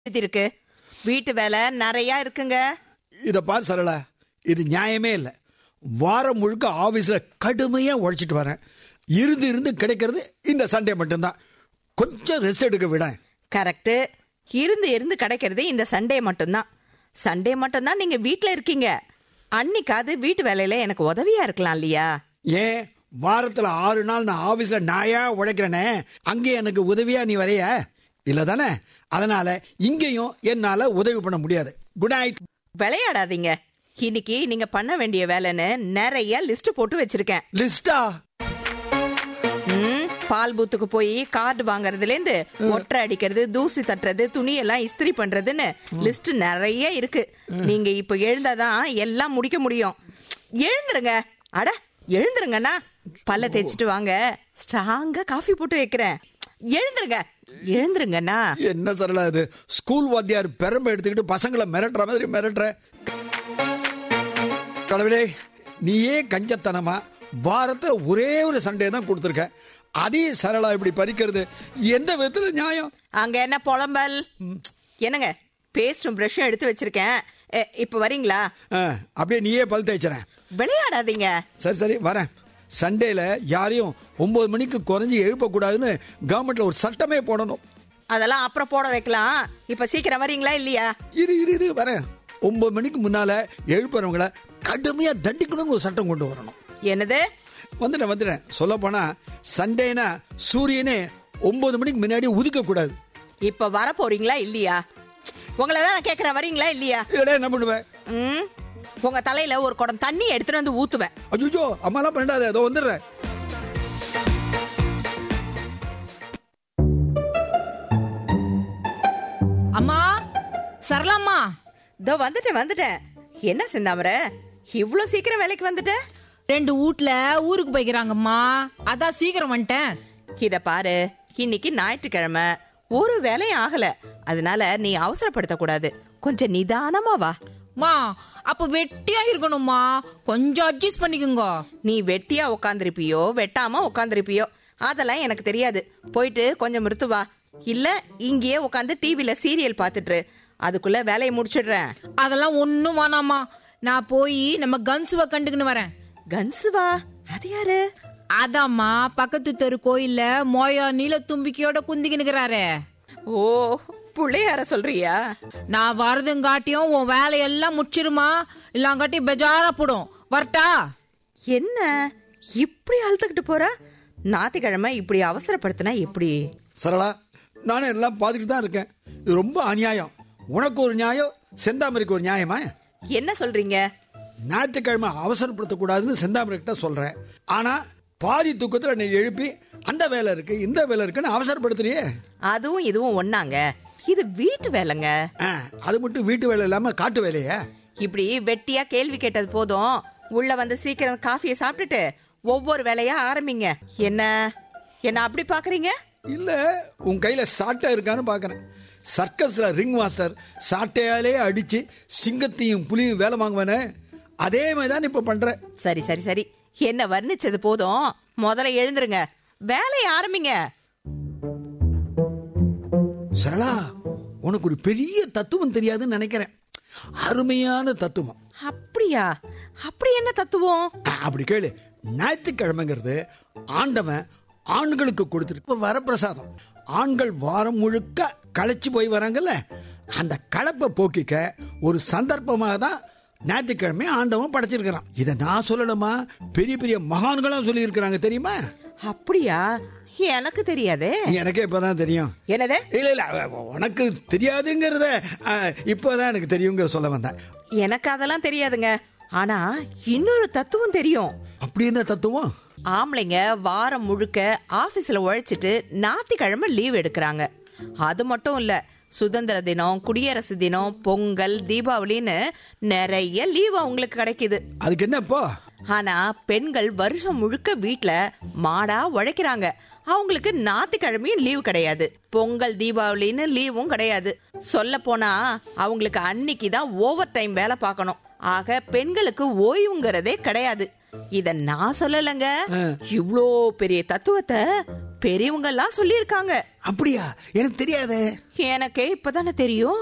இருக்கு வீட்டு வேலை நிறைய இருக்குங்க இத பார் சரளா இது நியாயமே இல்லை வாரம் முழுக்க ஆபீஸ்ல கடுமையா உழைச்சிட்டு வரேன் இருந்து இருந்து கிடைக்கிறது இந்த சண்டே மட்டும்தான் கொஞ்சம் ரெஸ்ட் எடுக்க விட கரெக்ட் இருந்து இருந்து கிடைக்கிறது இந்த சண்டே மட்டும்தான் சண்டே மட்டும்தான் நீங்க வீட்ல இருக்கீங்க அன்னைக்காவது வீட்டு வேலையில எனக்கு உதவியா இருக்கலாம் இல்லையா ஏன் வாரத்துல ஆறு நாள் நான் ஆபீஸ்ல நாயா உழைக்கிறேனே அங்கே எனக்கு உதவியா நீ வரைய இல்ல தானே அதனால இங்கேயும் என்னால உதவி பண்ண முடியாது குட் நைட் விளையாடாதீங்க இன்னைக்கு நீங்க பண்ண வேண்டிய வேலைன்னு நிறைய லிஸ்ட் போட்டு வச்சிருக்கேன் லிஸ்டா ம், பால் பூத்துக்கு போய் கார்டு வாங்குறதுல இருந்து ஒற்றை அடிக்கிறது தூசி தட்டுறது துணி எல்லாம் இஸ்திரி பண்றதுன்னு லிஸ்ட் நிறைய இருக்கு நீங்க இப்ப எழுந்தாதான் எல்லாம் முடிக்க முடியும் எழுந்துருங்க அட எழுந்துருங்கண்ணா பல்ல தேய்ச்சிட்டு வாங்க ஸ்ட்ராங்கா காஃபி போட்டு வைக்கிறேன் எழுந்துருங்க எழுந்துருங்கண்ணா என்ன சரளா இது ஸ்கூல் வாத்தியார் பெரம்ப எடுத்துக்கிட்டு பசங்களை மிரட்டுற மாதிரி மிரட்டுற கடவுளே நீயே கஞ்சத்தனமா வாரத்துல ஒரே ஒரு சண்டே தான் கொடுத்துருக்க அதையும் சரளா இப்படி பறிக்கிறது எந்த விதத்துல நியாயம் அங்க என்ன புலம்பல் என்னங்க பேஸ்டும் பிரஷும் எடுத்து வச்சிருக்கேன் எ, இப்ப வரீங்களா ஆ, அப்படியே நீயே பல் தேய்ச்சறேன் விளையாடாதீங்க சரி சரி வரேன் சண்டேல யாரையும் ஒன்பது மணிக்கு குறைஞ்சி எழுப்பக்கூடாதுன்னு கவர்மெண்ட்ல ஒரு சட்டமே போடணும் அதெல்லாம் அப்புறம் போட வைக்கலாம் இப்ப சீக்கிரம் வரீங்களா இல்லையா இரு இரு இரு வரேன் ஒன்பது மணிக்கு முன்னால எழுப்புறவங்கள கடுமையா தண்டிக்கணும்னு ஒரு சட்டம் கொண்டு வரணும் என்னது வந்துட்டேன் வந்துட்டேன் சொல்ல போனா சண்டேனா சூரியனே ஒன்பது மணிக்கு முன்னாடி உதிக்க கூடாது இப்ப வர போறீங்களா இல்லையா உங்களை தான் நான் கேக்குறேன் வரீங்களா இல்லையா இல்லடா என்ன பண்ணுவேன் ம் உங்க தலையில ஒரு குடம் தண்ணி எடுத்துட்டு வந்து ஊத்துவேன் அஜுஜோ அம்மாலாம் பண்ணாத அதோ வந்துடுறேன் அம்மா சரளாம்மா இதோ வந்துட்டேன் வந்துட்டேன் என்ன செந்தாமர இவ்ளோ சீக்கிரம் வேலைக்கு வந்துட்ட ரெண்டு வீட்ல ஊருக்கு போய்க்கிறாங்கம்மா அதான் சீக்கிரம் வந்துட்டேன் இத பாரு இன்னைக்கு ஞாயிற்றுக்கிழமை ஒரு வேலையும் ஆகல அதனால நீ அவசரப்படுத்த கூடாது கொஞ்சம் நிதானமா வா மா அப்ப வெட்டியா இருக்கணும்மா கொஞ்சம் அட்ஜஸ்ட் பண்ணிக்கோங்க நீ வெட்டியா உக்காந்துருப்பியோ வெட்டாம உக்காந்துருப்பியோ அதெல்லாம் எனக்கு தெரியாது போயிட்டு கொஞ்சம் மிருத்து வா இல்ல இங்கேயே உட்காந்து டிவில சீரியல் பாத்துட்டு இரு. அதுக்குள்ள வேலையை முடிச்சிடுறேன் அதெல்லாம் ஒண்ணும் வேணாமா நான் போய் நம்ம கன்சுவ கண்டுக்குன்னு வரேன் கன்சுவா அது யாரு அதாம்மா பக்கத்து தெரு கோயில்ல மோயா நீல தும்பிக்கையோட குந்திக்கினுக்கிறாரே ஓ புள்ளையார சொல்றியா நான் வரதுங்காட்டியும் உன் வேலையெல்லாம் முடிச்சிருமா இல்லாங்காட்டி பெஜாரா போடும் வரட்டா என்ன இப்படி அழுத்துக்கிட்டு போற ஞாயிற்றுக்கிழமை இப்படி அவசரப்படுத்தினா எப்படி சரளா நானும் எல்லாம் பார்த்துட்டு தான் இருக்கேன் இது ரொம்ப அநியாயம் உனக்கு ஒரு நியாயம் செந்தாமரைக்கு ஒரு நியாயமா என்ன சொல்றீங்க ஞாயிற்றுக்கிழமை அவசரப்படுத்தக்கூடாதுன்னு செந்தாமரைக்கிட்ட சொல்றேன் ஆனா பாதி தூக்கத்துல நீ எழுப்பி அந்த வேலை இருக்கு இந்த வேலை இருக்குன்னு அவசரப்படுத்துறியே அதுவும் இதுவும் ஒண்ணாங்க இது வீட்டு வேலைங்க ஆ, அது மட்டும் வீட்டு வேலை இல்லாம காட்டு வேலையா இப்படி வெட்டியா கேள்வி கேட்டது போதும் உள்ள வந்து சீக்கிரம் காஃபியை சாப்பிட்டுட்டு ஒவ்வொரு வேலையா ஆரம்பிங்க என்ன என்ன அப்படி பாக்குறீங்க இல்ல உன் கையில சாட்டை இருக்கான்னு பாக்குறேன் சர்க்கஸ்ல ரிங் மாஸ்டர் சாட்டையாலே அடிச்சு சிங்கத்தையும் புலியும் வேலை வாங்குவானே அதே மாதிரி தான் இப்ப பண்ற சரி சரி சரி என்ன வர்ணிச்சது போதும் முதல்ல எழுந்துருங்க வேலையை ஆரம்பிங்க சரளா உனக்கு ஒரு பெரிய தத்துவம் தெரியாதுன்னு நினைக்கிறேன் அருமையான தத்துவம் அப்படியா அப்படி என்ன தத்துவம் ஆ, அப்படி கேளு ஞாயிற்றுக்கிழமைங்கிறது ஆண்டவன் ஆண்களுக்கு கொடுத்துருக்க வரப்பிரசாதம் ஆண்கள் வாரம் முழுக்க களைச்சு போய் வராங்கல்ல அந்த களைப்பை போக்கிக்க ஒரு சந்தர்ப்பமாக தான் ஞாயிற்றுக்கிழமை ஆண்டவன் படைச்சிருக்கிறான் இதை நான் சொல்லணுமா பெரிய பெரிய மகான்களும் சொல்லியிருக்கிறாங்க தெரியுமா அப்படியா எனக்கு தெரியாதே எனக்கே இப்பதான் தெரியும் என்னது இல்ல இல்ல உனக்கு தெரியாதுங்கிறத ஆ, இப்போதான் எனக்கு தெரியுங்கிற சொல்ல வந்தேன் எனக்கு அதெல்லாம் தெரியாதுங்க ஆனா இன்னொரு தத்துவம் தெரியும் அப்படி என்ன தத்துவம் ஆம்பளைங்க வாரம் முழுக்க ஆபீஸ்ல உழைச்சிட்டு ஞாயிற்றுக்கிழமை லீவ் எடுக்கிறாங்க அது மட்டும் இல்ல சுதந்திர தினம் குடியரசு தினம் பொங்கல் தீபாவளின்னு நிறைய லீவ் அவங்களுக்கு கிடைக்குது அதுக்கு என்ன இப்போ ஆனா பெண்கள் வருஷம் முழுக்க வீட்ல மாடா உழைக்கிறாங்க அவங்களுக்கு ஞாயிற்றுக்கிழமையும் லீவு கிடையாது பொங்கல் தீபாவளின்னு லீவும் கிடையாது சொல்ல போனா அவங்களுக்கு அன்னைக்கு தான் ஓவர் டைம் வேலை பார்க்கணும் ஆக பெண்களுக்கு ஓய்வுங்கிறதே கிடையாது இத நான் சொல்லலைங்க இவ்ளோ பெரிய தத்துவத்தை பெரியவங்க எல்லாம் சொல்லியிருக்காங்க அப்படியா எனக்கு தெரியாதே எனக்கே இப்பதானே தெரியும்